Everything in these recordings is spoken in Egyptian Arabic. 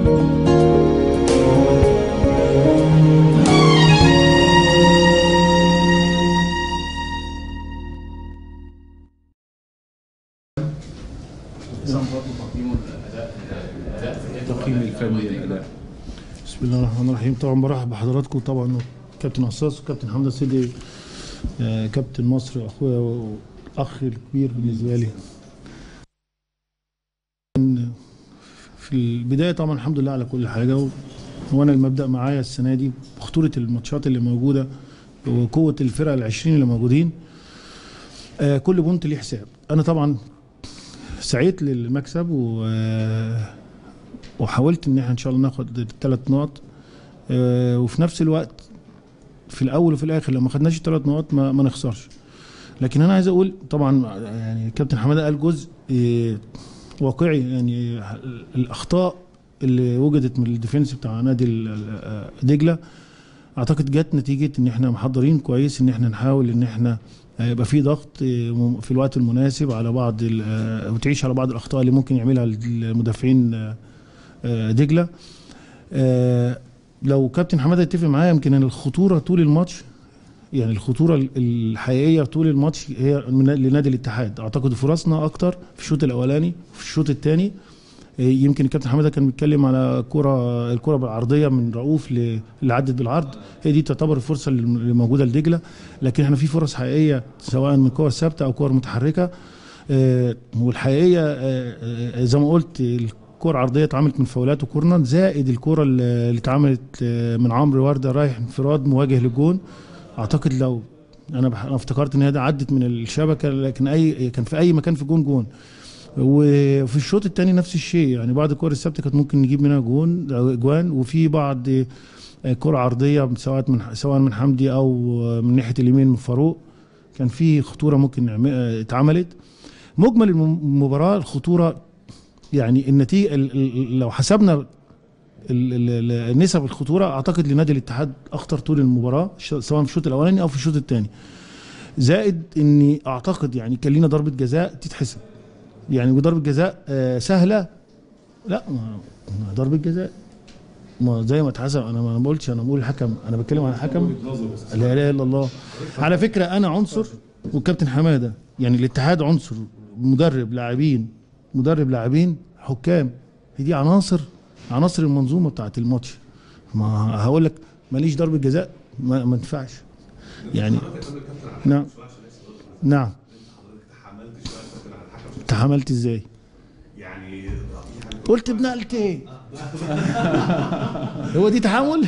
التقييم الفني للاداء بسم الله الرحمن الرحيم طبعا برحب بحضراتكم طبعا كابتن عصاص وكابتن حمزه سيدي آه، كابتن مصر اخويا واخ الكبير بالنسبه لي في البدايه طبعا الحمد لله على كل حاجه و- وانا المبدا معايا السنه دي بخطوره الماتشات اللي موجوده وقوه الفرق العشرين اللي موجودين آه، كل بونت ليه حساب انا طبعا سعيت للمكسب و آه، وحاولت ان احنا ان شاء الله ناخد الثلاث نقط آه، وفي نفس الوقت في الاول وفي الاخر لو ما خدناش الثلاث نقط ما, ما نخسرش لكن انا عايز اقول طبعا يعني كابتن حماده قال جزء آه، واقعي يعني الاخطاء اللي وجدت من الديفنس بتاع نادي ال- آه، دجله اعتقد جت نتيجه ان احنا محضرين كويس ان احنا نحاول ان احنا آه، يبقى في ضغط آه، م- في الوقت المناسب على بعض ال- آه، وتعيش على بعض الاخطاء اللي ممكن يعملها المدافعين آه، آه، دجله آه، لو كابتن حماده يتفق معايا يمكن ان الخطوره طول الماتش يعني الخطوره ال- الحقيقيه طول الماتش هي من لنادي الاتحاد اعتقد فرصنا اكتر في الشوط الاولاني وفي الشوط الثاني يمكن الكابتن حماده كان بيتكلم على كره الكره بالعرضيه من رؤوف ل- اللي عدت بالعرض هي دي تعتبر الفرصه اللي اللي موجوده لدجله لكن احنا في فرص حقيقيه سواء من كور ثابته او كور متحركه آه، والحقيقيه آه، آه، زي ما قلت الكره عرضيه اتعملت من فاولات وكورنر زائد الكره اللي اللي اتعملت آه، من عمرو ورده رايح انفراد مواجه للجون اعتقد لو انا بح- انا افتكرت ان هي ده عدت من الشبكه لكن اي كان في اي مكان في جون جون وفي الشوط الثاني نفس الشيء يعني بعض الكور الثابته كانت ممكن نجيب منها جون جوان وفي بعض آه، كرة عرضية سواء من سواء من حمدي او آه، من ناحية اليمين من فاروق كان في خطورة ممكن نعم- آه، اتعملت مجمل الم- المباراة الخطورة يعني النتيجة ال- ال- لو حسبنا ال- ال- ال- نسب الخطورة اعتقد لنادي الاتحاد اخطر طول المباراة ش- سواء في الشوط الاولاني او في الشوط الثاني زائد اني اعتقد يعني كان لينا ضربة جزاء تتحسب يعني وضربة جزاء آه، سهلة لا ما ما ضربة جزاء ما زي ما اتحسب انا ما بقولش انا بقول الحكم انا بتكلم عن الحكم لا اله الا الله على فكره انا عنصر والكابتن حماده يعني الاتحاد عنصر مدرب لاعبين مدرب لاعبين حكام هي دي عناصر عناصر المنظومه بتاعت الماتش ما هقول لك ماليش ضربه جزاء ما, ما ينفعش يعني نعم نعم تحملت ازاي يعني قلت بنقلت ايه هو دي تحمل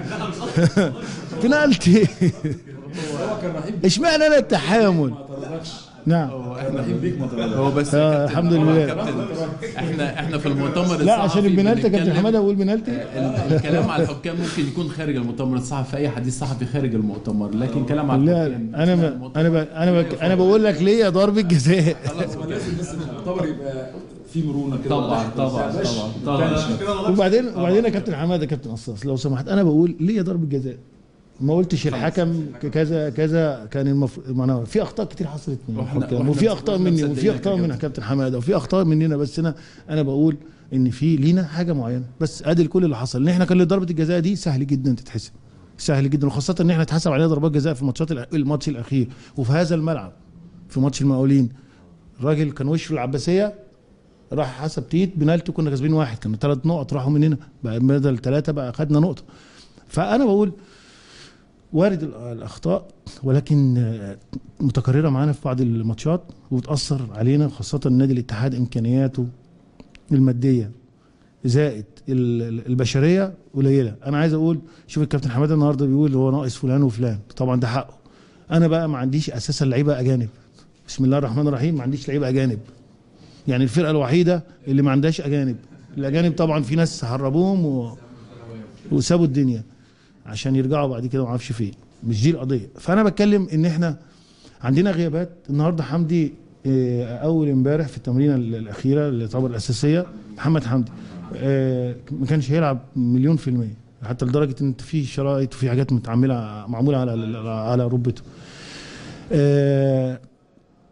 بنقلت ايه اشمعنى انا التحامل نعم هو بس آه، كابتن- الحمد هو لله. كابتن احنا احنا في المؤتمر لا عشان الصحفي البنالتي كابتن بنتكلم- حماده اقول بنالتي ال- الكلام على الحكام ممكن يكون خارج المؤتمر الصحفي اي حديث صحفي خارج المؤتمر لكن كلام على لا الحكام انا ب... انا ب... انا ب... انا بقول لك ليه ضربه جزاء هو لازم بس المؤتمر يبقى فيه مرونه كده طبعا طبعا طبعا طبعا وبعدين وبعدين يا كابتن حماده كابتن قصاص لو سمحت انا بقول ليه ضربه جزاء ما قلتش الحكم كذا كذا كان المفروض ما أنا في اخطاء كتير حصلت من وإحنا- الحكام وإحنا وفي اخطاء مني مصدقينك وفي يا اخطاء كابتن. من كابتن حماده وفي اخطاء مننا بس انا انا بقول ان في لينا حاجه معينه بس ادي كل اللي حصل ان احنا كان ضربه الجزاء دي سهل جدا تتحسب سهل جدا وخاصه ان احنا اتحسب علينا ضربات جزاء في الماتشات الأ- الماتش الاخير وفي هذا الملعب في ماتش المقاولين الراجل كان وشه العباسيه راح حسب تيت بنالتي كنا كاسبين واحد كانوا ثلاث نقط راحوا مننا بقى بدل ثلاثه بقى خدنا نقطه فانا بقول وارد ال- الاخطاء ولكن آه، متكرره معانا في بعض الماتشات وبتاثر علينا خاصه نادي الاتحاد امكانياته الماديه زائد ال- ال- البشريه قليله انا عايز اقول شوف الكابتن حماده النهارده بيقول هو ناقص فلان وفلان طبعا ده حقه انا بقى ما عنديش اساسا لعيبه اجانب بسم الله الرحمن الرحيم ما عنديش لعيبه اجانب يعني الفرقه الوحيده اللي ما عندهاش اجانب الاجانب طبعا في ناس هربوهم و... وسابوا الدنيا عشان يرجعوا بعد كده ما اعرفش فين مش دي القضيه فانا بتكلم ان احنا عندنا غيابات النهارده حمدي آه، اول امبارح في التمرينه ال- الاخيره اللي تعتبر الاساسيه محمد حمدي آه، ما كانش هيلعب مليون في الميه حتى لدرجه ان في شرائط وفي حاجات متعمله معموله على على ركبته آه،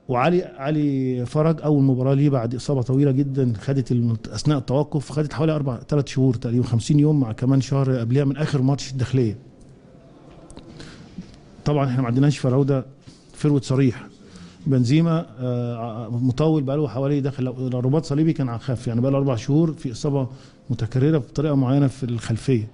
وعلي علي فرج اول مباراه ليه بعد اصابه طويله جدا خدت الم- اثناء التوقف خدت حوالي اربع ثلاث شهور تقريبا 50 يوم مع كمان شهر قبلها من اخر ماتش الداخليه طبعا احنا ما عندناش فراوده فروه صريح بنزيما آه، مطول بقى له حوالي داخل لو رباط صليبي كان على خف يعني بقى له اربع شهور في اصابه متكرره بطريقه معينه في الخلفيه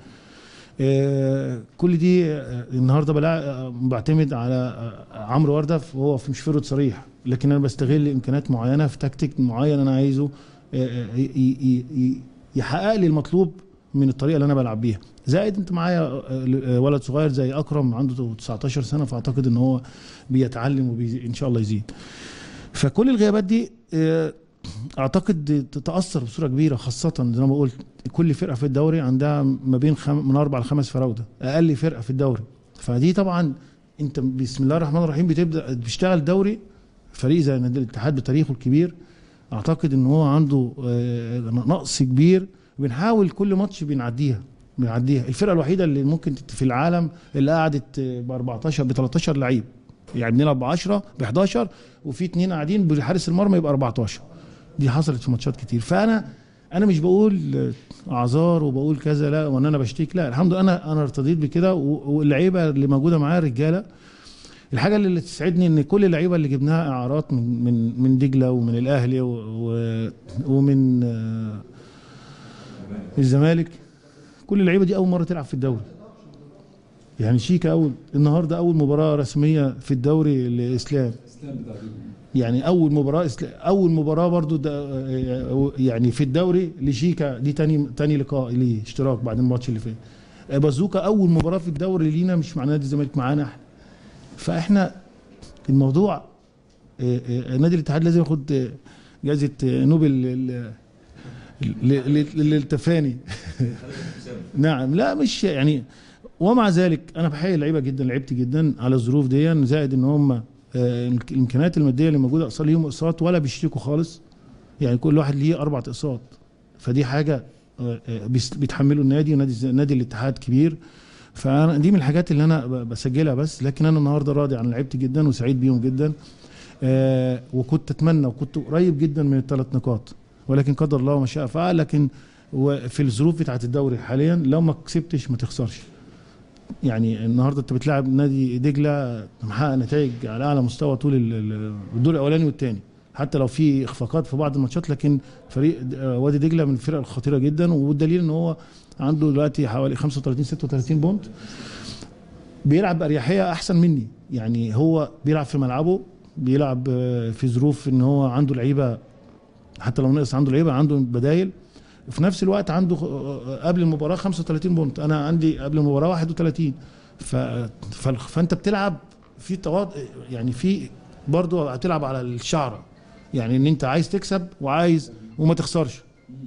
آه، كل دي آه، النهارده بلا آه، بعتمد على آه، عمرو ورده وهو مش فرد صريح لكن انا بستغل امكانيات معينه في تكتيك معين انا عايزه آه، آه، ي- ي- ي- يحقق لي المطلوب من الطريقه اللي انا بلعب بيها زائد انت معايا آه، آه، ولد صغير زي اكرم عنده 19 سنه فاعتقد ان هو بيتعلم وان شاء الله يزيد فكل الغيابات دي آه، اعتقد تتاثر بصوره كبيره خاصه زي ما قلت كل فرقه في الدوري عندها ما بين خم... من اربع لخمس فراوده اقل فرقه في الدوري فدي طبعا انت بسم الله الرحمن الرحيم بتبدا بتشتغل دوري فريق زي نادي الاتحاد بتاريخه الكبير اعتقد ان هو عنده آه، نقص كبير بنحاول كل ماتش بنعديها بنعديها الفرقه الوحيده اللي ممكن تت- في العالم اللي قعدت ب 14 ب 13 لعيب يعني بنلعب ب 10 ب 11 وفي اثنين قاعدين بحارس المرمى يبقى 14 دي حصلت في ماتشات كتير فانا انا مش بقول اعذار وبقول كذا لا وان انا بشتكي لا الحمد لله انا انا ارتضيت بكده و- واللعيبه اللي موجوده معايا رجاله الحاجه اللي تسعدني ان كل اللعيبه اللي جبناها اعارات من من من دجله ومن الاهلي و- و- ومن آه، الزمالك كل اللعيبه دي اول مره تلعب في الدوري يعني شيكا اول النهارده اول مباراه رسميه في الدوري الاسلام الاسلام بتاع دي. يعني اول مباراه إسلا- اول مباراه برضو ده آه، يعني في الدوري لشيكا دي تاني تاني لقاء ليه اشتراك بعد الماتش اللي فات آه، بازوكا اول مباراه في الدوري لينا مش مع نادي الزمالك معانا احنا فاحنا الموضوع آه، آه، نادي الاتحاد لازم ياخد آه، جائزه آه، نوبل لل- لل- لل- للتفاني نعم لا مش يعني ومع ذلك انا بحيي اللعيبه جدا لعبت جدا على الظروف دي زائد ان هم آه، الامكانيات الماديه اللي موجوده اصلا ليهم اقساط ولا بيشتكوا خالص يعني كل واحد ليه اربع اقساط فدي حاجه آه، آه، بيس- بيتحملوا النادي ونادي الز- نادي الاتحاد كبير فانا دي من الحاجات اللي انا ب- بسجلها بس لكن انا النهارده راضي عن لعيبتي جدا وسعيد بيهم جدا آه، وكنت اتمنى وكنت قريب جدا من الثلاث نقاط ولكن قدر الله ما شاء فعل لكن وفي الظروف بتاعت الدوري حاليا لو ما كسبتش ما تخسرش يعني النهارده انت بتلاعب نادي دجله محقق نتائج على اعلى مستوى طول ال- ال- الدور الاولاني والثاني حتى لو في اخفاقات في بعض الماتشات لكن فريق د- آه، وادي دجله من الفرق الخطيره جدا والدليل ان هو عنده دلوقتي حوالي 35 36 بونت بيلعب باريحيه احسن مني يعني هو بيلعب في ملعبه بيلعب آه، في ظروف ان هو عنده لعيبه حتى لو نقص عنده لعيبه عنده بدايل في نفس الوقت عنده آه، قبل المباراه 35 بونت انا عندي قبل المباراه 31 ف... ف... فانت بتلعب في تواضع يعني في برضه هتلعب على الشعره يعني ان انت عايز تكسب وعايز وما تخسرش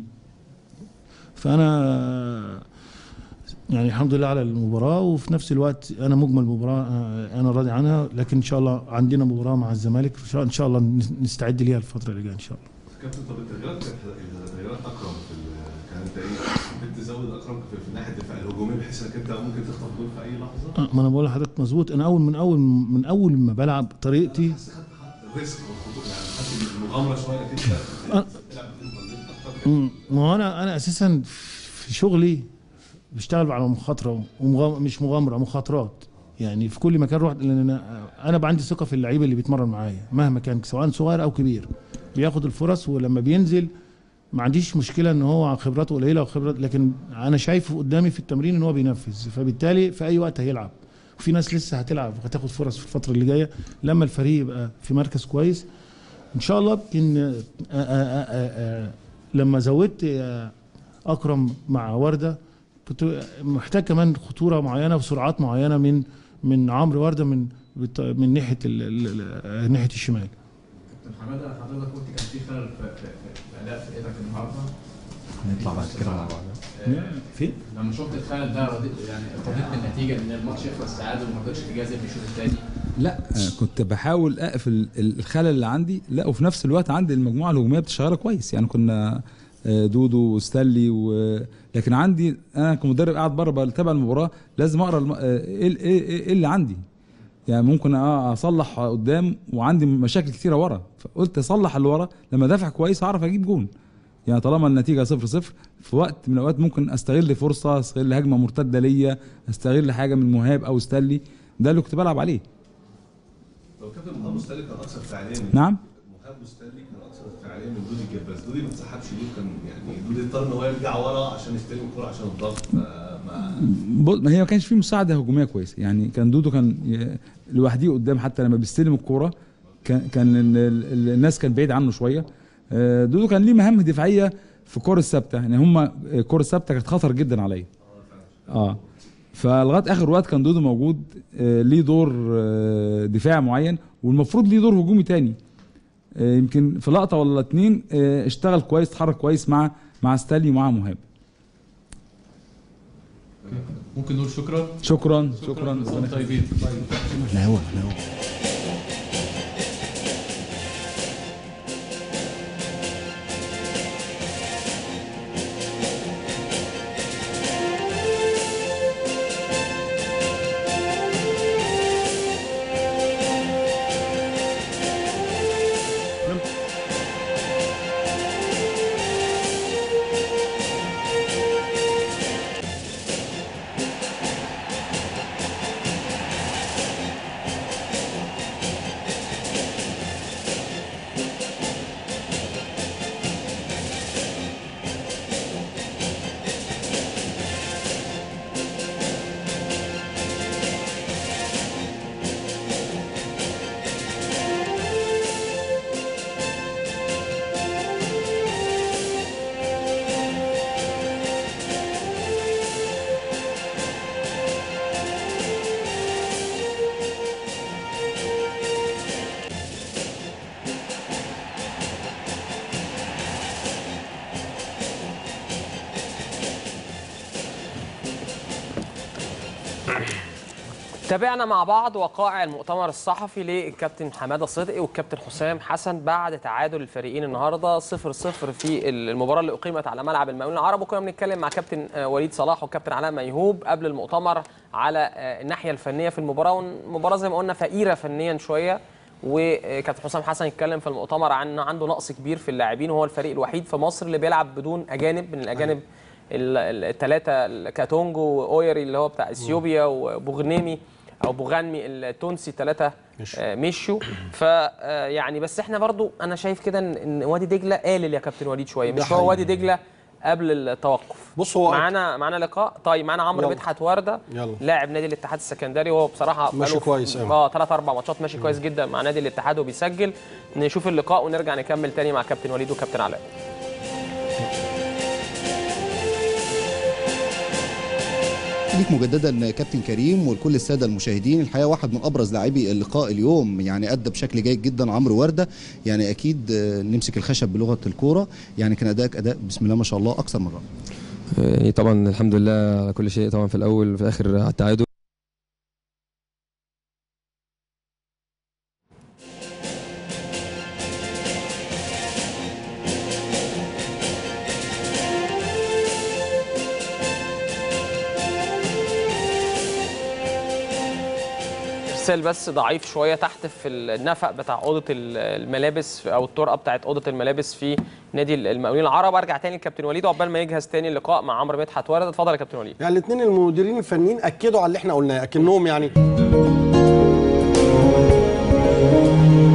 فانا يعني الحمد لله على المباراه وفي نفس الوقت انا مجمل المباراه آه، انا راضي عنها لكن ان شاء الله عندنا مباراه مع الزمالك إن شاء- ان شاء الله نستعد ليها الفتره اللي جايه ان شاء الله كابتن طب التغييرات كانت تغييرات اكرم في ال- كانت ايه؟ ممكن تزود اكرم في, في ناحيه الدفاع الهجومي بحيث انك انت ممكن تخطف جول في اي لحظه آه، ما انا بقول لحضرتك مظبوط انا اول من اول من اول ما بلعب طريقتي بس خدت خدت الريسك والخطوره يعني خدت المغامره شويه انك انت أه. تلعب بتنزل اكتر مم، ما هو انا انا اساسا في شغلي بشتغل على مخاطره ومغام... مش مغامره مخاطرات يعني في كل مكان رحت لان انا انا بقى عندي ثقه في اللعيب اللي بيتمرن معايا مهما كان سواء صغير او كبير بياخد الفرص ولما بينزل ما عنديش مشكله ان هو خبراته قليله او خبرات لكن انا شايفه قدامي في التمرين ان هو بينفذ فبالتالي في اي وقت هيلعب وفي ناس لسه هتلعب وهتاخد فرص في الفتره اللي جايه لما الفريق يبقى في مركز كويس ان شاء الله يمكن آه، آه، آه، آه، لما زودت آه، اكرم مع ورده كنت محتاج كمان خطوره معينه وسرعات معينه من من عمرو ورده من بت- من ناحيه ال- ال- ال- ناحيه الشمال كابتن حماده حضرتك قلت كان في خلل في, في, في, في اداء فرقتك النهارده نطلع بعد كده مع بعض آه، فين؟ لما شفت الخلل ده رضيت يعني ارتضيت بالنتيجه ان الماتش يخلص تعادل وما قدرتش تجازف في الشوط الثاني لا آه، كنت بحاول اقفل ال- الخلل اللي عندي لا وفي نفس الوقت عندي المجموعه الهجوميه بتشتغل كويس يعني كنا آه، دودو وستانلي و... لكن عندي انا كمدرب قاعد بره بتابع المباراه لازم اقرا الم... آه، ايه ال- ايه إيه اللي عندي يعني ممكن اه اصلح قدام وعندي مشاكل كتيره ورا فقلت اصلح اللي ورا لما دافع كويس هعرف اجيب جون يعني طالما النتيجه صفر صفر في وقت من الاوقات ممكن استغل فرصه استغل هجمه مرتده ليا استغل حاجه من مهاب او ستانلي ده اللي كنت بلعب عليه لو كابتن مهاب مستهلك كان اكثر فعاليه من نعم مهاب مستهلك كان اكثر فعاليه من دودي الجباز دودي ما انسحبش ليه كان يعني دودي اضطر ان هو يرجع ورا عشان يستلم الكوره عشان الضغط فما بص- ما هي ما كانش فيه مساعده هجوميه كويسه يعني كان دودو كان ي- لوحده قدام حتى لما بيستلم الكوره كان كان ال- ال- الناس كان بعيد عنه شويه آه، دودو كان ليه مهام دفاعيه في الكور الثابته يعني هم الكور الثابته كانت خطر جدا عليا اه فلغايه اخر وقت كان دودو موجود آه، ليه دور آه، دفاعي معين والمفروض ليه دور هجومي تاني آه، يمكن في لقطه ولا اتنين آه، اشتغل كويس اتحرك كويس مع مع ستانلي ومع مهاب ممكن نقول شكرا شكرا شكرا كل سنة وأنتم طيبين احنا هو احنا هو تابعنا مع بعض وقائع المؤتمر الصحفي للكابتن حماده صدقي والكابتن حسام حسن بعد تعادل الفريقين النهارده 0 0 في المباراه اللي اقيمت على ملعب المقاولين العرب وكنا بنتكلم مع كابتن آه، وليد صلاح والكابتن علاء ميهوب قبل المؤتمر على آه، الناحيه الفنيه في المباراه والمباراه زي ما قلنا فقيره فنيا شويه وكابتن حسام حسن اتكلم في المؤتمر عن إن عنده نقص كبير في اللاعبين وهو الفريق الوحيد في مصر اللي بيلعب بدون اجانب من الاجانب الثلاثه كاتونجو واويري اللي هو بتاع اثيوبيا وبوغنيمي او بوغانمي التونسي ثلاثه مشوا ف آه، يعني بس احنا برضو انا شايف كده ان إن وادي دجله قالل يا كابتن وليد شويه ده مش هو حقيقي. وادي دجله قبل التوقف بص هو معانا معانا لقاء طيب معانا عمرو يلا. مدحت ورده يلا. لاعب نادي الاتحاد السكندري وهو بصراحه ماشي بقاله في- كويس أوي. اه ثلاث اربع ماتشات ماشي كويس جدا مع نادي الاتحاد وبيسجل نشوف اللقاء ونرجع نكمل تاني مع كابتن وليد وكابتن علاء ليك مجددا كابتن كريم ولكل الساده المشاهدين الحقيقه واحد من ابرز لاعبي اللقاء اليوم يعني ادى بشكل جيد جدا عمرو ورده يعني اكيد آه، نمسك الخشب بلغه الكوره يعني كان اداءك اداء بسم الله ما شاء الله اكثر من رائع يعني طبعا الحمد لله على كل شيء طبعا في الاول وفي الاخر على التعادل ارسال بس ضعيف شويه تحت في النفق بتاع اوضه ال- الملابس او الطرقه بتاعت اوضه الملابس في نادي المقاولين العرب ارجع تاني لكابتن وليد وعقبال ما يجهز تاني اللقاء مع عمرو مدحت ورد اتفضل يا كابتن وليد يعني الاثنين المديرين الفنيين اكدوا على اللي احنا قلناه اكنهم يعني